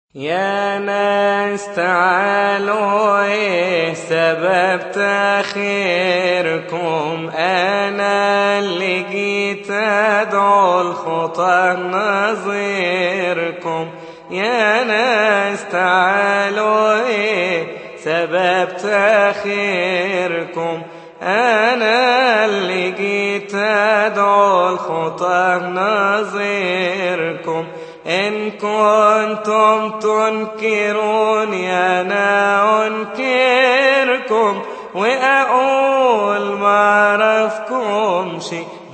يا ناس تعالوا ايه سبب تأخيركم انا اللي جيت ادعو الخطى نظيركم يا ناس تعالوا ايه سبب تأخيركم انا اللي جيت ادعو الخطى نظيركم إن كنتم تنكروني أنا أنكركم وأقول ما عرفكمش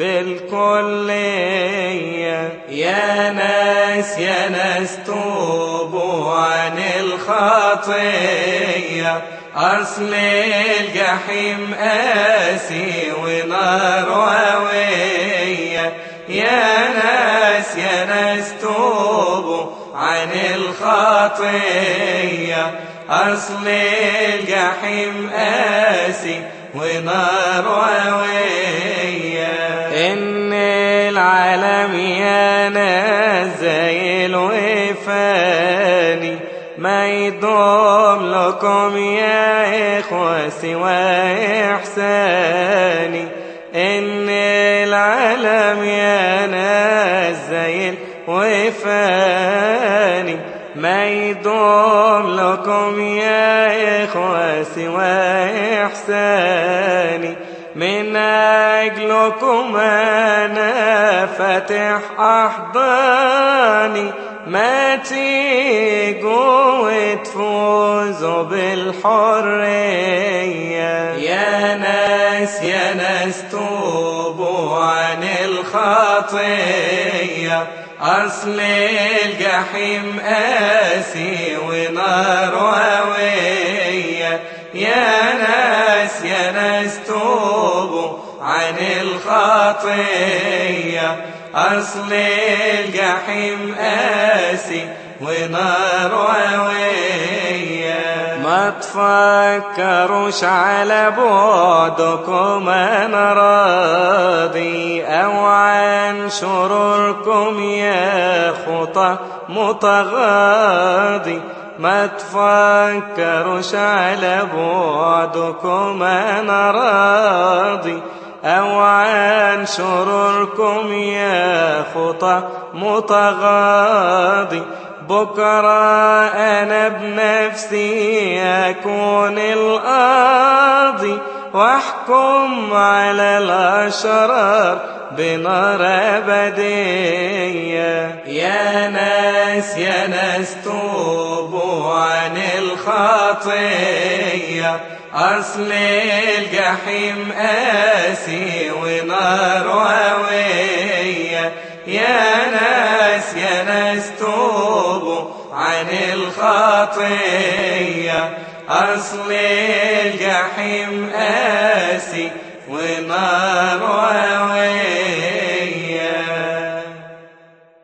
بالكلية يا ناس يا ناس توبوا عن الخطية أصل الجحيم قاسي ونار ووية يا ناس يا ناس توبوا عن الخطية أصل الجحيم قاسي ونار ووية إن العالم يا ناس زي الوفاني ما يدوم لكم يا إخوة سوى إحساني إن العالم يا ناس زي الوفاني ما يدوم لكم يا إخوة سوى إحساني من أجلكم أنا فاتح أحضاني ما تيجوا وتفوزوا بالحرية يا ناس يا ناس توبوا عن الخطية أصل الجحيم قاسي ونار ووية يا ناس يا ناس توبوا عن الخطية أصل الجحيم قاسي ونار ووية ما تفكروش على بعدكم أنا راضي أو عن شروركم يا خطى متغاضي ما تفكروش على بعدكم أنا راضي أو عن شروركم يا خطى متغاضي بكرة أنا بنفسي أكون القاضي واحكم على الأشرار بنار أبدية يا ناس يا ناس توبوا عن الخطية أصل الجحيم قاسي ونار ووية يا ناس يا ناس توبوا عن الخطية أصل الجحيم قاسي ونار